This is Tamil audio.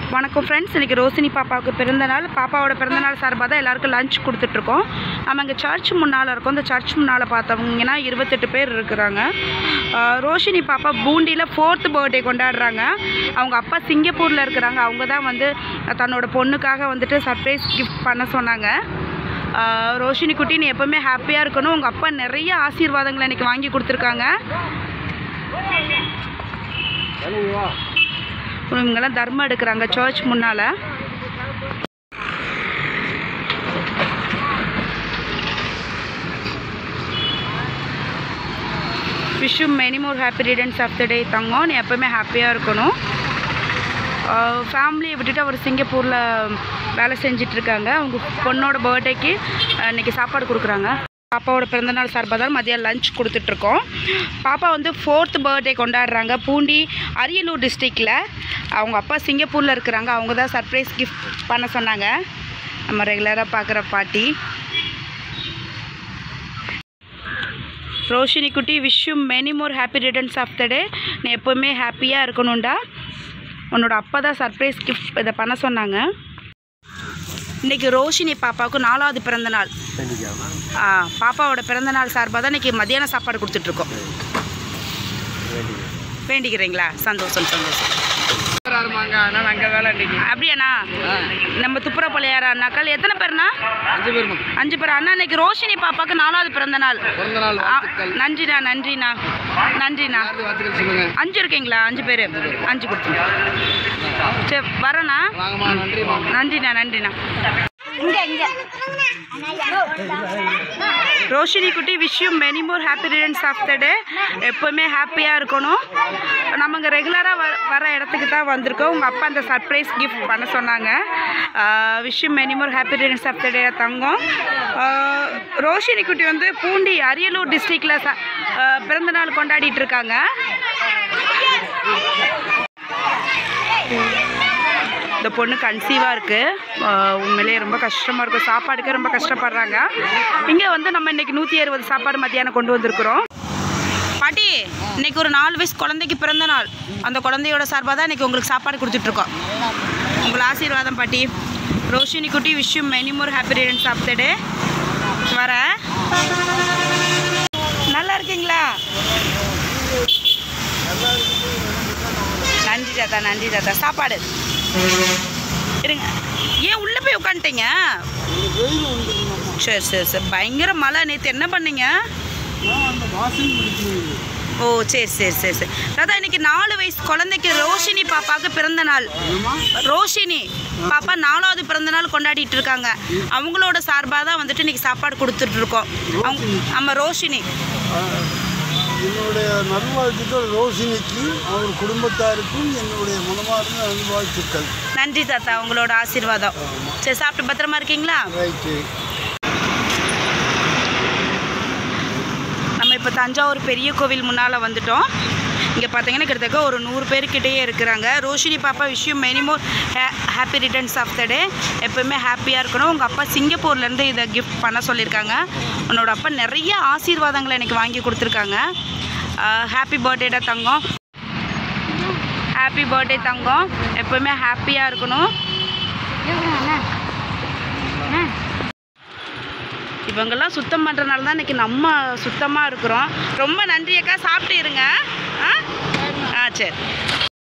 வணக்கம் ஃப்ரெண்ட்ஸ் இன்றைக்கி ரோசினி பாப்பாவுக்கு பிறந்தநாள் பாப்பாவோட பிறந்தநாள் சார்பாக தான் எல்லாருக்கும் லஞ்ச் கொடுத்துட்ருக்கோம் நம்ம இங்கே சர்ச் முன்னால் இருக்கோம் இந்த சர்ச் முன்னால் பார்த்தவங்கன்னா இருபத்தெட்டு பேர் இருக்கிறாங்க ஆஹ் ரோஷினி பாப்பா பூண்டியில் ஃபோர்த் பர்த்டே கொண்டாடுறாங்க அவங்க அப்பா சிங்கப்பூரில் இருக்கிறாங்க அவங்க தான் வந்து தன்னோட பொண்ணுக்காக வந்துட்டு சர்ப்ரைஸ் கிஃப்ட் பண்ண சொன்னாங்க ஆஹ் ரோஷினி குட்டி நீ எப்போவுமே ஹாப்பியாக இருக்கணும் உங்கள் அப்பா நிறைய ஆசீர்வாதங்களை இன்றைக்கி வாங்கி கொடுத்துருக்காங்க இவங்கெல்லாம் தர்மம் எடுக்கிறாங்க சர்ச் முன்னால் wish many more happy returns of the day தங்கம் நீ எப்போவுமே ஹாப்பியாக இருக்கணும் ஃபேமிலியை விட்டுட்டு அவர் சிங்கப்பூரில் வேலை செஞ்சிட்ருக்காங்க அவங்க பொண்ணோட பர்த்டேக்கு இன்றைக்கி சாப்பாடு கொடுக்குறாங்க பாப்பாவோட பிறந்தநாள் சார்பாக தான் மதியம் லஞ்ச் கொடுத்துட்ருக்கோம் பாப்பா வந்து ஃபோர்த் பர்த்டே கொண்டாடுறாங்க பூண்டி அரியலூர் டிஸ்ட்ரிக்டில் அவங்க அப்பா சிங்கப்பூரில் இருக்கிறாங்க அவங்க தான் சர்ப்ரைஸ் கிஃப்ட் பண்ண சொன்னாங்க நம்ம ரெகுலராக பார்க்குற பாட்டி ரோஷினி குட்டி wish you many more happy returns of the day நீ எப்போவுமே ஹாப்பியாக இருக்கணும்டா உன்னோட அப்பா தான் சர்ப்ரைஸ் கிஃப்ட் இதை பண்ண சொன்னாங்க இன்றைக்கி ரோஷினி பாப்பாவுக்கு நாலாவது பிறந்த நாள் ஆ, பாப்பாவோட பிறந்த நாள் சார்பாக தான் இன்றைக்கி மத்தியான சாப்பாடு கொடுத்துட்ருக்கோம் வேண்டிக்கிறீங்களா சந்தோஷம் சந்தோஷம் இருமாங்க அதனால அங்கே வேலை இன்னைக்கு அப்படியாண்ணா நம்ம துப்புர பழையார அண்ணாக்கள் எத்தனை பேர்ண்ணா அஞ்சு பேருமா அஞ்சு பேர் அண்ணா இன்னைக்கு ரோஷினி பாப்பாவுக்கு நாலாவது பிறந்த நாள் பிறந்த நாள் ஆ, வாழ்த்துக்கள் நன்றிண்ணா நன்றிண்ணா நன்றிண்ணா யாருக்கு வாழ்த்துக்கள் சொல்லுங்க அஞ்சு இருக்கீங்களா அஞ்சு பேர் அஞ்சு கொடுத்துருங்க சரி வரேண்ணா வாங்கம்மா நன்றிம்மா நன்றிண்ணா நன்றிண்ணா ரோஷினி குட்டி wish you many more happy returns of the day எப்போவுமே ஹாப்பியாக இருக்கணும் நம்ம இங்கே ரெகுலராக வர வர இடத்துக்கு தான் வந்திருக்கோம் உங்கள் அப்பா அந்த சர்ப்ரைஸ் கிஃப்ட் பண்ண சொன்னாங்க wish you many more happy returns of the day தங்கம் ஆஹ் ரோஷினி குட்டி வந்து பூண்டி அரியலூர் டிஸ்ட்ரிக்டில் ச ஆஹ் பிறந்த நாள் கொண்டாடிட்டு இருக்காங்க இந்த பொண்ணு கன்சீவாக இருக்குது உண்மையிலேயே ரொம்ப கஷ்டமாக இருக்கும் சாப்பாடுக்கே ரொம்ப கஷ்டப்படுறாங்க இங்கே வந்து நம்ம இன்னைக்கு நூற்றி அறுபது சாப்பாடு மத்தியானம் கொண்டு வந்திருக்கிறோம் பாட்டி இன்னைக்கு ஒரு நாலு வயசு குழந்தைக்கு பிறந்த நாள் அந்த குழந்தையோட சார்பாக தான் இன்னைக்கு உங்களுக்கு சாப்பாடு கொடுத்துட்ருக்கோம் உங்கள் ஆசீர்வாதம் பாட்டி ரோஷினி குட்டி wish many more happy returns of the day வரேன் நல்லா இருக்கீங்களா நன்றி தாத்தா நன்றி தாத்தா சாப்பாடு இருங்க ஏன் உள்ளே போய் உட்காந்துட்டீங்க சரி சரி சரி பயங்கர மழை நேற்று என்ன பண்ணீங்க ஓ சரி சரி சரி சரி தாத்தா இன்னைக்கு நாலு வயசு குழந்தைக்கு ரோஷினி பாப்பாவுக்கு பிறந்த நாள் ரோஷினி பாப்பா நாலாவது பிறந்த நாள் கொண்டாடிட்டு இருக்காங்க அவங்களோட சார்பாக தான் வந்துட்டு இன்னைக்கு சாப்பாடு கொடுத்துட்டு இருக்கோம் அவங்க ஆமாம் ரோஷினி என்னுடைய நல்வாழ்த்துக்கள் ரோஷினிக்கு அவர் குடும்பத்தாருக்கும் என்னுடைய மனமார்ந்த நல்வாழ்த்துக்கள் நன்றி தாத்தா உங்களோட ஆசீர்வாதம் சரி சாப்பிட்டு பத்திரமா இருக்கீங்களா ரைட்டு நம்ம இப்போ தஞ்சாவூர் பெரிய கோவில் முன்னால் வந்துட்டோம் இங்கே பார்த்தீங்கன்னா கிட்டத்தட்ட ஒரு நூறு பேர்கிட்டயே இருக்கிறாங்க ரோஷினி பாப்பா விஷயம் many more hey happy returns of the day எப்போவுமே ஹாப்பியாக இருக்கணும் உங்கள் அப்பா சிங்கப்பூர்லேருந்து இதை கிஃப்ட் பண்ண சொல்லியிருக்காங்க உன்னோட அப்பா நிறைய ஆசீர்வாதங்களை எனக்கு வாங்கி கொடுத்துருக்காங்க ஹாப்பி பர்த்டேடா தங்கம் ஹாப்பி பர்த்டே தங்கம் எப்போவுமே ஹாப்பியாக இருக்கணும் இவங்கெல்லாம் சுத்தம் பண்ணுறனால தான் இன்றைக்கி நம்ம சுத்தமாக இருக்கிறோம் ரொம்ப நன்றி அக்கா சாப்பிட்டு இருங்க ஆ ஆ சரி